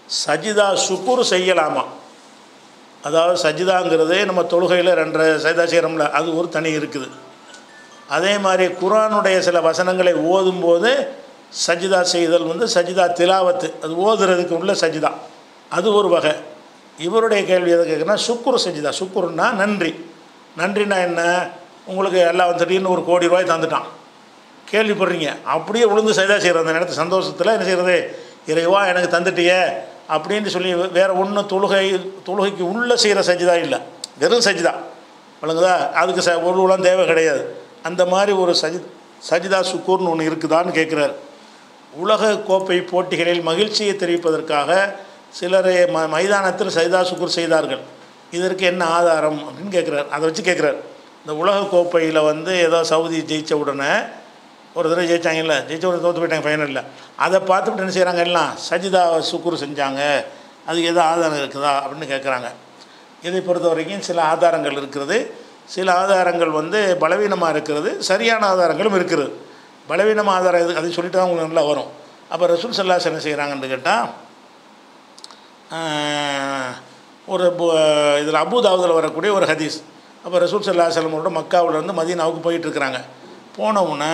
சஜிதா சுக்குர் செய்யலாமா அதாவது சஜிதாங்கிறது நம்ம தொழுகையில் ரெண்டரை சஜிதா செய்கிறோம்ல அது ஒரு தனி இருக்குது அதே மாதிரி குரானுடைய சில வசனங்களை ஓதும்போது சஜிதா செய்தல் வந்து சஜிதா திலாவத்து அது ஓதுறதுக்கு உள்ள சஜிதா அது ஒரு வகை இவருடைய கேள்வி எதை கேட்குறா சுக்குர் சஜிதா சுக்குர்னா நன்றி நன்றினா என்ன உங்களுக்கு எல்லாம் திடீர்னு ஒரு கோடி ரூபாய் தந்துட்டான் கேள்விப்படுறீங்க அப்படியே விழுந்து சஜிதா செய்கிற அந்த நேரத்து சந்தோஷத்தில் என்ன செய்கிறது இறைவா எனக்கு தந்துட்டியே அப்படின்னு சொல்லி வேறு ஒன்றும் தொழுகை தொழுகைக்கு உள்ளே செய்கிற சஜிதா இல்லை வெறும் சஜிதா விளங்குதா அதுக்கு ச ஒரு உலம் தேவை கிடையாது அந்த மாதிரி ஒரு சஜி சஜிதா சுக்கூர்னு ஒன்று இருக்குதான்னு கேட்குறாரு உலக கோப்பை போட்டிகளில் மகிழ்ச்சியை தெரிவிப்பதற்காக சிலரை ம மைதானத்தில் சஜிதா சுக்கூர் செய்தார்கள் இதற்கு என்ன ஆதாரம் அப்படின்னு கேட்குறாரு அதை வச்சு கேட்குறாரு இந்த உலக கோப்பையில் வந்து ஏதோ சவுதி ஜெயித்த உடனே ஒரு தடவை ஜெயிச்சாங்கல்ல ஜெயிச்ச உடனே தோற்று போயிட்டாங்க ஃபைனலில் அதை பார்த்துட்டு என்ன செய்கிறாங்க எல்லாம் சஜிதா சுக்குர் செஞ்சாங்க அதுக்கு எதோ ஆதாரம் இருக்குதா அப்படின்னு கேட்குறாங்க இதை பொறுத்த வரைக்கும் சில ஆதாரங்கள் இருக்கிறது சில ஆதாரங்கள் வந்து பலவீனமாக இருக்கிறது சரியான ஆதாரங்களும் இருக்கிறது பலவீனம் ஆதாரம் எது அதை சொல்லிட்டு தான் உங்களுக்கு நல்லா வரும் அப்போ ரசூல் சல்லாஸ் என்ன செய்கிறாங்கன்னு கேட்டால் ஒரு இதில் அபுதாவுதில் வரக்கூடிய ஒரு ஹதீஸ் அப்போ ரசூல் சல்லா செல்லமோட மக்காவிலேருந்து மதீனாவுக்கு போயிட்டுருக்குறாங்க போன உடனே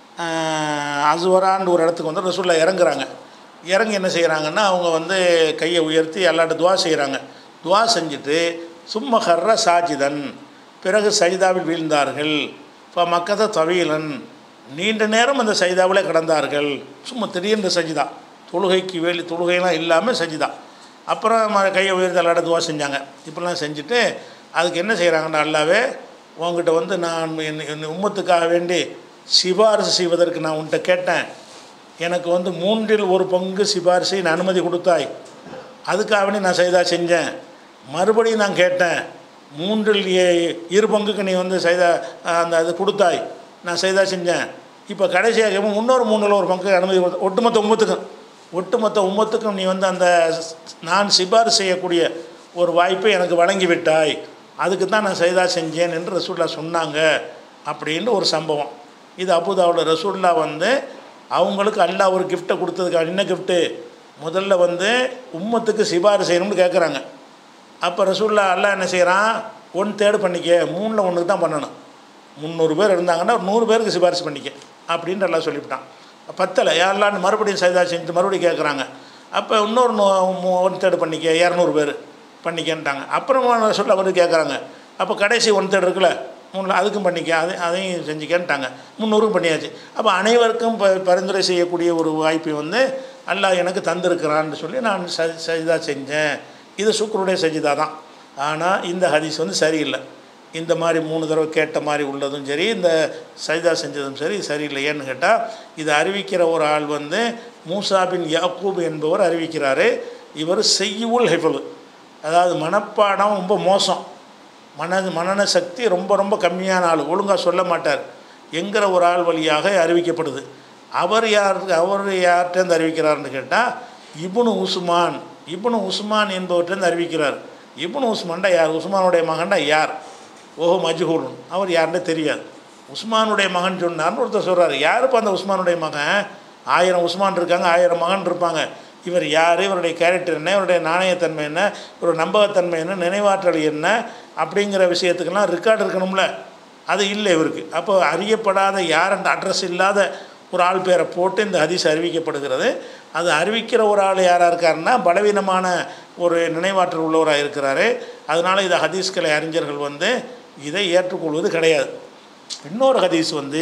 அசுவரான்னு ஒரு இடத்துக்கு வந்து ரசூல்லா இறங்குறாங்க இறங்கி என்ன செய்கிறாங்கன்னா அவங்க வந்து கையை உயர்த்தி எல்லாட்ட துவா செய்கிறாங்க துவா செஞ்சுட்டு சும்ம ஹர்ர சாஜிதன் பிறகு சஜிதாவில் வீழ்ந்தார்கள் இப்போ மக்கத தவீலன் நீண்ட நேரம் அந்த சஜிதாவிலே கிடந்தார்கள் சும்மா திடீர்னு சஜிதா தொழுகைக்கு வேலி தொழுகைலாம் இல்லாமல் சஜிதா அப்புறம் ம- கையை உயர்த்தி எல்லாட்ட துவா செஞ்சாங்க இப்படிலாம் செஞ்சுட்டு அதுக்கு என்ன செய்கிறாங்கன்னா அல்லாவே உங்ககிட்ட வந்து நான் என் என் உம்மத்துக்காக வேண்டி சிபாரிசு செய்வதற்கு நான் உன்கிட்ட கேட்டேன் எனக்கு வந்து மூன்றில் ஒரு பங்கு சிபாரிசை நான் அனுமதி கொடுத்தாய் அதுக்காக வேண்டி நான் செய்தா செஞ்சேன் மறுபடியும் நான் கேட்டேன் மூன்றில் ஏ- இரு பங்குக்கு நீ வந்து செய்தா அந்த அது கொடுத்தாய் நான் செய்தா செஞ்சேன் இப்போ கடைசியாக கேட்கும் இன்னொரு மூணில் ஒரு பங்கு அனுமதி கொடுத்த ஒட்டுமொத்த உம்மத்துக்கும் ஒட்டுமொத்த உம்மத்துக்கும் நீ வந்து அந்த ஸ்- நான் சிபாரிசு செய்யக்கூடிய ஒரு வாய்ப்பை எனக்கு வழங்கி விட்டாய் அதுக்கு தான் நான் செய்தா செஞ்சேன் என்று ரசூல்லா சொன்னாங்க அப்படின்னு ஒரு சம்பவம் இது அபுதாவில் ரசூல்லா வந்து அவங்களுக்கு அல்லாஹ் ஒரு கிஃப்ட்டை கொடுத்ததுக்கு என்ன கிஃப்ட்டு முதல்ல வந்து உம்மத்துக்கு சிபாரிசு செய்யணும்னு கேட்குறாங்க அப்போ ரசூல்லா அல்லாஹ் என்ன செய்கிறான் ஒன் தேர்டு பண்ணிக்க மூணில் ஒன்றுக்கு தான் பண்ணணும் முந்நூறு பேர் இருந்தாங்கன்னா ஒரு நூறு பேருக்கு சிபாரிசு பண்ணிக்க அப்படின்ட்டு எல்லாம் சொல்லிவிட்டான் பத்தலை யாரெல்லாம் மறுபடியும் சைதா செஞ்சு மறுபடியும் கேட்குறாங்க அப்போ இன்னொரு ஒன் தேர்டு பண்ணிக்க இரநூறு பேர் பண்ணிக்கன்ட்டாங்க அப்புறமா சொல்ல அவர் கேட்குறாங்க அப்போ கடைசி ஒன் தேர்டு இருக்குல்ல மூணில் அதுக்கும் பண்ணிக்க அதை அதையும் செஞ்சுக்கன்ட்டாங்க முந்நூறுக்கும் பண்ணியாச்சு அப்போ அனைவருக்கும் ப பரிந்துரை செய்யக்கூடிய ஒரு வாய்ப்பை வந்து அல்லாஹ் எனக்கு தந்திருக்கிறான்னு சொல்லி நான் ச சஜிதா செஞ்சேன் இது சுக்ருடைய சஜிதா தான் ஆனால் இந்த ஹதீஸ் வந்து சரியில்லை இந்த மாதிரி மூணு தடவை கேட்ட மாதிரி உள்ளதும் சரி இந்த சஜிதா செஞ்சதும் சரி சரியில்லை ஏன்னு கேட்டால் இதை அறிவிக்கிற ஒரு ஆள் வந்து மூசா பின் யாக்கூப் என்பவர் அறிவிக்கிறாரு இவர் செய்யுல் ஹெஃபலு அதாவது மனப்பாடம் ரொம்ப மோசம் மன மனன சக்தி ரொம்ப ரொம்ப கம்மியான ஆள் ஒழுங்காக சொல்ல மாட்டார் என்கிற ஒரு ஆள் வழியாக அறிவிக்கப்படுது அவர் யார் அவர் யார்கிட்டேருந்து அறிவிக்கிறார்னு கேட்டால் இப்னு உஸ்மான் இப்னு உஸ்மான் என்பவர்கிட்டேருந்து அறிவிக்கிறார் இப்னு உஸ்மான்டா யார் உஸ்மானுடைய மகன்டா யார் ஓஹோ மஜ்ஹூலுன் அவர் யாருன்னு தெரியாது உஸ்மானுடைய மகன் சொன்னார்னு ஒருத்தர் சொல்கிறார் யாருப்பா அந்த உஸ்மானுடைய மகன் ஆயிரம் உஸ்மான் இருக்காங்க ஆயிரம் மகன் இருப்பாங்க இவர் யார் இவருடைய கேரக்டர் என்ன இவருடைய நாணயத்தன்மை என்ன இவருடைய நம்பகத்தன்மை என்ன நினைவாற்றல் என்ன அப்படிங்கிற விஷயத்துக்கெல்லாம் ரெக்கார்டு இருக்கணும்ல அது இல்லை இவருக்கு அப்போ அறியப்படாத யார் அந்த அட்ரஸ் இல்லாத ஒரு ஆள் பேரை போட்டு இந்த ஹதீஸ் அறிவிக்கப்படுகிறது அது அறிவிக்கிற ஒரு ஆள் யாராக இருக்காருன்னா பலவீனமான ஒரு நினைவாற்றல் உள்ளவராக இருக்கிறாரு அதனால் இந்த ஹதீஸ்களை அறிஞர்கள் வந்து இதை ஏற்றுக்கொள்வது கிடையாது இன்னொரு ஹதீஸ் வந்து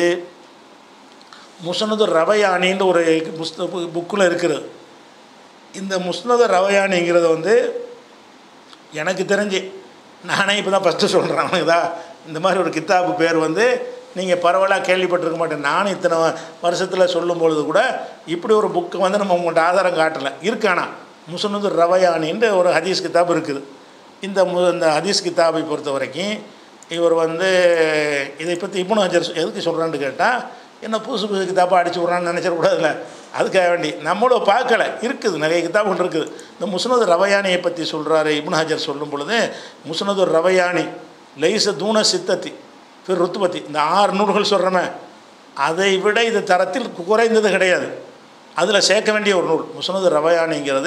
முசனது ரவையானின்னு ஒரு புஸ்த புக்கில் இருக்குது இந்த முஸ்னது ரவையானிங்கிறது வந்து எனக்கு தெரிஞ்சு நானே இப்போ தான் ஃபஸ்ட்டு சொல்கிறேன் அவனுக்குதா இந்த மாதிரி ஒரு கித்தாபு பேர் வந்து நீங்கள் பரவலாக கேள்விப்பட்டிருக்க மாட்டேன் நானும் இத்தனை வருஷத்தில் சொல்லும் பொழுது கூட இப்படி ஒரு புக்கு வந்து நம்ம உங்கள்கிட்ட ஆதாரம் காட்டலை இருக்கானா முசனது ரவையானின்ற ஒரு ஹதீஸ் கித்தாப் இருக்குது இந்த மு இந்த ஹதீஸ் கித்தாபை பொறுத்த வரைக்கும் இவர் வந்து இதை பற்றி இப்னு ஹஜர் எதுக்கு சொல்கிறான்னு கேட்டால் என்ன புதுசு புதுசு கித்தாப்பாக அடிச்சு விட்றான்னு நினச்சிடக்கூடாதுல்ல அதுக்காக வேண்டி நம்மளும் பார்க்கல இருக்குது நிறைய கித்தாபுகள் இருக்குது இந்த முஸ்னது ரவையானியை பற்றி சொல்கிறாரு இப்னு ஹஜர் சொல்லும் பொழுது முஸ்னது ரவையானி லைச தூண சித்தத்தி பிற ருத்துபத்தி இந்த ஆறு நூல்கள் சொல்கிறோமே அதை விட இது தரத்தில் குறைந்தது கிடையாது அதில் சேர்க்க வேண்டிய ஒரு நூல் முஸ்னது ரவையானிங்கிறது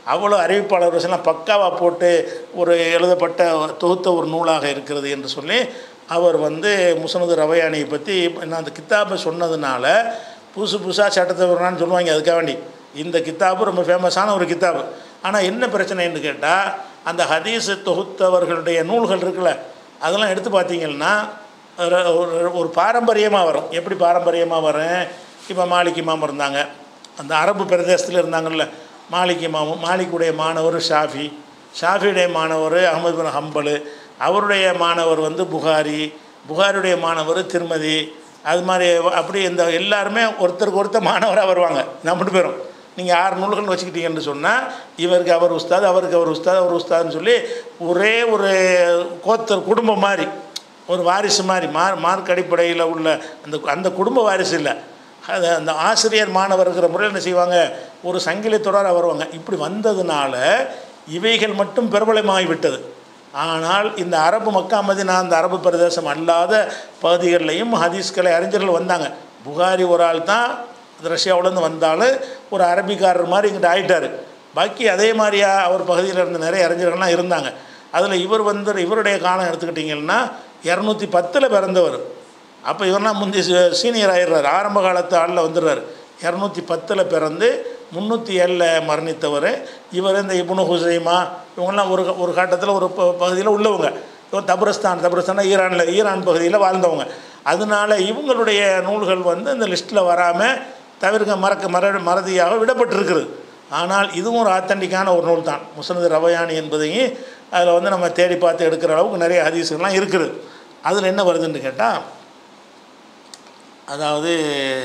அவ்வளோ அறிவிப்பாளர் வசனம் பக்காவாக போட்டு ஒரு எழுதப்பட்ட தொகுத்த ஒரு நூலாக இருக்கிறது என்று சொல்லி அவர் வந்து முசனது ரவையானியை பற்றி நான் அந்த கித்தாபை சொன்னதுனால புதுசு புதுசாக சட்டத்தை வரான்னு சொல்லுவாங்க அதுக்காக வேண்டி இந்த கித்தாபு ரொம்ப ஃபேமஸான ஒரு கித்தாபு ஆனால் என்ன பிரச்சனைன்னு கேட்டால் அந்த ஹதீஸ் தொகுத்தவர்களுடைய நூல்கள் இருக்குல்ல அதெல்லாம் எடுத்து பார்த்தீங்கன்னா ஒரு- ஒரு- ஒரு பாரம்பரியமாக வரும் எப்படி பாரம்பரியமாக வரும் இப்போ மாலிக் இமாம் இருந்தாங்க அந்த அரபு பிரதேசத்தில் இருந்தாங்கல்ல மாலிக் இமாமும் மாலிக்குடைய மாணவர் ஷாஃபி ஷாஃபியுடைய மாணவர் அகமது பின் ஹம்பல் அவருடைய மாணவர் வந்து புகாரி புகாரியுடைய மாணவர் திருமதி அது மாதிரி அப்படி இந்த எல்லாருமே ஒருத்தருக்கு ஒருத்தர் மாணவராக வருவாங்க நான் மட்டும் பேரும் நீங்கள் ஆறு நூல்கள் வச்சுக்கிட்டீங்கன்னு சொன்னால் இவருக்கு அவர் உஸ்தாத் அவருக்கு அவர் உஸ்தாத் அவர் உஸ்தாதுன்னு சொல்லி ஒரே ஒரு கோத்தர் குடும்பம் மாதிரி ஒரு வாரிசு மாதிரி மார் மார்க் அடிப்படையில் உள்ள அந்த அந்த குடும்ப வாரிசு இல்லை அது அந்த ஆசிரியர் மாணவர் இருக்கிற முறையில் என்ன செய்வாங்க ஒரு சங்கிலி தொடராக வருவாங்க இப்படி வந்ததுனால இவைகள் மட்டும் பிரபலமாகி விட்டது ஆனால் இந்த அரபு மக்கா மதினா அந்த அரபு பிரதேசம் அல்லாத பகுதிகளிலையும் ஹதீஸ்களை அறிஞர்கள் வந்தாங்க புகாரி ஒரு ஆள் தான் ரஷ்யாவிலேருந்து வந்தாலும் ஒரு அரபிக்காரர் மாதிரி இங்கிட்ட ஆயிட்டார் பாக்கி அதே மாதிரியா அவர் பகுதியில் இருந்த நிறைய அறிஞர்கள்லாம் இருந்தாங்க அதில் இவர் வந்து இவருடைய காலம் எடுத்துக்கிட்டிங்கன்னா இரநூத்தி பத்தில் பிறந்தவர் அப்போ இவர்லாம் முந்தி சீனியர் ஆயிடுறாரு ஆரம்ப காலத்து ஆளில் வந்துடுறாரு இரநூத்தி பத்தில் பிறந்து முந்நூற்றி ஏழில் மரணித்தவர் இவர் இந்த இப்னு ஹுசைமா இவங்கெல்லாம் ஒரு ஒரு காட்டத்தில் ஒரு ப- பகுதியில் உள்ளவங்க இவன் தபரஸ்தான் தபரஸ்தானா ஈரானில் ஈரான் பகுதியில் வாழ்ந்தவங்க அதனால இவங்களுடைய நூல்கள் வந்து இந்த லிஸ்ட்டில் வராமல் தவிர்க்க மறக்க மர மறதியாக விடப்பட்டிருக்கிறது ஆனால் இதுவும் ஒரு ஆத்தண்டிக்கான ஒரு நூல் தான் முசனது ரவையானி என்பதையும் அதில் வந்து நம்ம தேடி பார்த்து எடுக்கிற அளவுக்கு நிறைய ஹதீஸ்கள்லாம் இருக்குது அதில் என்ன வருதுன்னு கேட்டால் அதாவது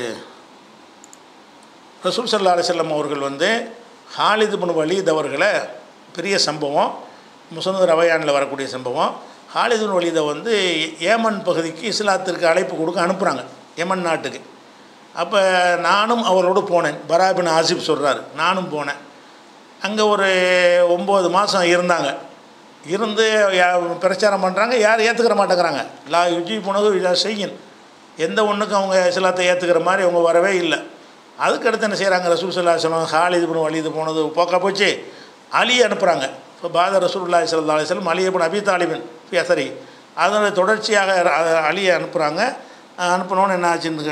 ரசூல் சல்லா அலிசல்லம் அவர்கள் வந்து ஹாலிது பின் வலீத் அவர்களை பெரிய சம்பவம் முசனது ரவையானில் வரக்கூடிய சம்பவம் ஹாலிது பின் வலீதை வந்து ஏமன் பகுதிக்கு இஸ்லாத்திற்கு அழைப்பு கொடுக்க அனுப்புகிறாங்க ஏமன் நாட்டுக்கு அப்போ நானும் அவரோடு போனேன் பராபின் ஆசிப் சொல்கிறார் நானும் போனேன் அங்கே ஒரு ஒம்பது மாதம் இருந்தாங்க இருந்து யா- பிரச்சாரம் பண்ணுறாங்க யாரும் ஏற்றுக்கிற மாட்டேங்கிறாங்க லா யுஜி புனகு இதா செய்யின் எந்த ஒன்றுக்கும் அவங்க இஸ்லாத்தை ஏற்றுக்கிற மாதிரி அவங்க வரவே இல்லை அதுக்கடுத்து என்ன செய்கிறாங்க ரசூல் சல்லா சொல்லம் ஹாலிது பின் வலிது போனது போக்கா போச்சு அலி அனுப்புகிறாங்க இப்போ பாத ரசூல்லா சல்லா அலிஸ்லம் அலி பின் அபி தாலிபின் சரி அதனுடைய தொடர்ச்சியாக அ- அலியை அனுப்புகிறாங்க அனுப்பினோன்னு என்ன ஆச்சுன்னு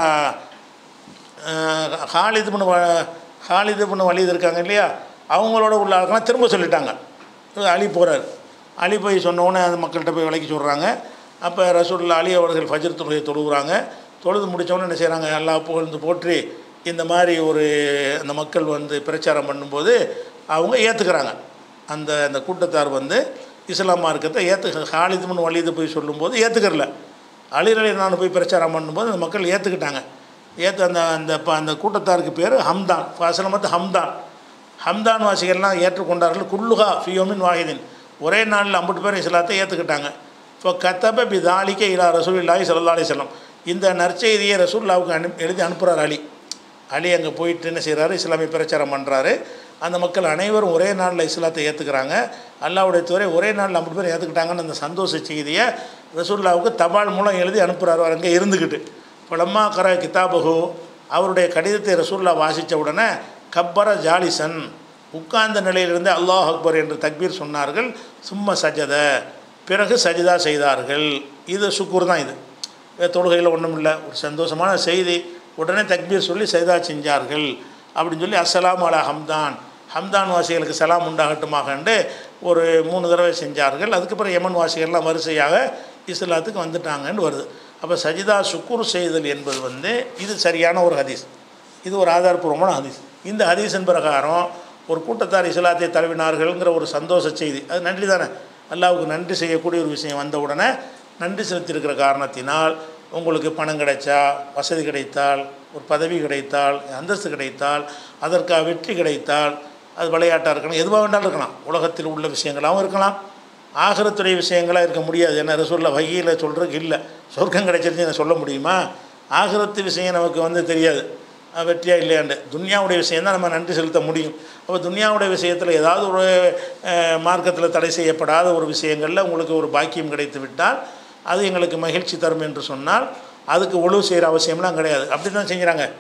கேட்டால் ஹாலிது பண்ண ஹாலிது பண்ண வலிது இருக்காங்க இல்லையா அவங்களோட உள்ள ஆளுக்கெல்லாம் திரும்ப சொல்லிட்டாங்க இவர் அலி போகிறார் அலி போய் சொன்ன உடனே அந்த மக்கள்கிட்ட போய் விலைக்கு சொல்கிறாங்க அப்போ ரசூல்லா அலி அவர்கள் ஃபஜர் தொழுகை தொழுகிறாங்க தொழுது முடித்தவொடனே என்ன செய்கிறாங்க எல்லா புகழ்ந்து போற்றி இந்த மாதிரி ஒரு அந்த மக்கள் வந்து பிரச்சாரம் பண்ணும்போது அவங்க ஏற்றுக்கிறாங்க அந்த அந்த கூட்டத்தார் வந்து இஸ்லாம் மார்க்கத்தை ஏற்று ஹாலிதுமன் வலிது போய் சொல்லும்போது ஏற்றுக்கறல அலிரலி நான் போய் பிரச்சாரம் பண்ணும்போது அந்த மக்கள் ஏற்றுக்கிட்டாங்க ஏற்று அந்த அந்த ப- அந்த கூட்டத்தாருக்கு பேர் ஹம்தான் ஃபாசலமத்து ஹம்தான் ஹம்தான் வாசிகள்லாம் ஏற்றுக்கொண்டார்கள் குல்லுகா ஃபியோமின் வாஹிதின் ஒரே நாளில் ஐம்பது பேர் இஸ்லாத்தை ஏற்றுக்கிட்டாங்க இப்போ கத்தப பிதாலிக்க இலா ரசூலில்லாஹி ஸல்லல்லாஹு அலைஹி வஸல்லம் இந்த நற்செய்தியை ரசூல்லாவுக்கு அனு எழுதி அனுப்புகிறார் அலி அலி அங்கே போயிட்டு என்ன செய்கிறாரு இஸ்லாமிய பிரச்சாரம் பண்ணுறாரு அந்த மக்கள் அனைவரும் ஒரே நாளில் இஸ்லாத்தை ஏற்றுக்கிறாங்க அல்லாவுடைய துறை ஒரே நாளில் ஐம்பது பேர் ஏற்றுக்கிட்டாங்கன்னு அந்த சந்தோஷ செய்தியை ரசூல்லாவுக்கு தபால் மூலம் எழுதி அனுப்புகிறாரு அவர் அங்கே இருந்துக்கிட்டு பலம்மா கர கிதாபகு அவருடைய கடிதத்தை ரசூல்லா வாசித்த உடனே கப்பர ஜாலிசன் உட்கார்ந்த நிலையிலிருந்து அல்லாஹ் அக்பர் என்று தக்பீர் சொன்னார்கள் சும்மா சஜத பிறகு சஜிதா செய்தார்கள் இது சுக்கூர் தான் இது வேறு தொழுகையில் ஒன்றும் இல்லை ஒரு சந்தோஷமான செய்தி உடனே தக்பீர் சொல்லி சஜிதா செஞ்சார்கள் அப்படின்னு சொல்லி அஸ்ஸலாமு அலா ஹம்தான் ஹம்தான் வாசிகளுக்கு சலாம் உண்டாகட்டுமாகண்டு ஒரு மூணு தடவை செஞ்சார்கள் அதுக்கப்புறம் யமன் வாசிகள்லாம் வரிசையாக இஸ்லாத்துக்கு வந்துட்டாங்கன்னு வருது அப்போ சஜிதா சுக்குர் செய்தல் என்பது வந்து இது சரியான ஒரு ஹதீஸ் இது ஒரு ஆதாரப்பூர்வமான ஹதீஸ் இந்த ஹதீஸின் பிரகாரம் ஒரு கூட்டத்தார் இஸ்லாத்தை தழுவினார்கள்ங்கிற ஒரு சந்தோஷ செய்தி அது நன்றி தானே அல்லாவுக்கு நன்றி செய்யக்கூடிய ஒரு விஷயம் வந்த உடனே நன்றி செலுத்தியிருக்கிற காரணத்தினால் உங்களுக்கு பணம் கிடைச்சா வசதி கிடைத்தால் ஒரு பதவி கிடைத்தால் அந்தஸ்து கிடைத்தால் அதற்காக வெற்றி கிடைத்தால் அது விளையாட்டாக இருக்கலாம் எதுவாக வேண்டாலும் இருக்கலாம் உலகத்தில் உள்ள விஷயங்களாகவும் இருக்கலாம் ஆகரத்துடைய விஷயங்களாக இருக்க முடியாது என்ன ரசூல்ல வகையில் சொல்கிறதுக்கு இல்லை சொர்க்கம் கிடைச்சிருச்சு என்ன சொல்ல முடியுமா ஆகரத்து விஷயம் நமக்கு வந்து தெரியாது அஹ் வெற்றியா இல்லையாண்டு துன்யாவுடைய விஷயம் தான் நம்ம நன்றி செலுத்த முடியும் அப்போ துன்யாவுடைய விஷயத்தில் ஏதாவது ஒரு மார்க்கத்தில் தடை செய்யப்படாத ஒரு விஷயங்களில் உங்களுக்கு ஒரு பாக்கியம் கிடைத்து விட்டால் அது எங்களுக்கு மகிழ்ச்சி தரும் என்று சொன்னால் அதுக்கு ஒழுவு செய்கிற அவசியம்லாம் கிடையாது அப்படி தான் செஞ்சுறாங்க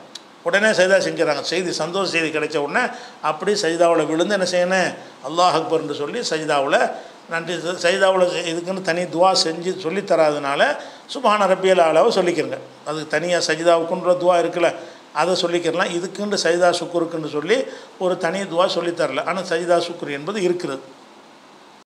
உடனே சஜிதா செஞ்சுறாங்க செய்தி சந்தோஷ செய்தி கிடைச்ச உடனே அப்படி சஜிதாவில் விழுந்து என்ன செய்யணும் அல்லாஹ் அக்பர்னு சொல்லி சஜிதாவில் நன்றி சஜிதாவில் இதுக்குன்னு தனி துவா செஞ்சு சொல்லித் தராதனால சுபான ரப்பியல் ஆளாவை சொல்லிக்கிறங்க அது தனியாக சஜிதாவுக்குன்ற துவா இருக்குல்ல அதை சொல்லிக்கிறலாம் இதுக்குன்னு சஜிதா சுக்குருக்குன்னு சொல்லி ஒரு தனி துவா சொல்லித் தரல ஆனால் சஜிதா சுக்குர் என்பது இருக்கிறது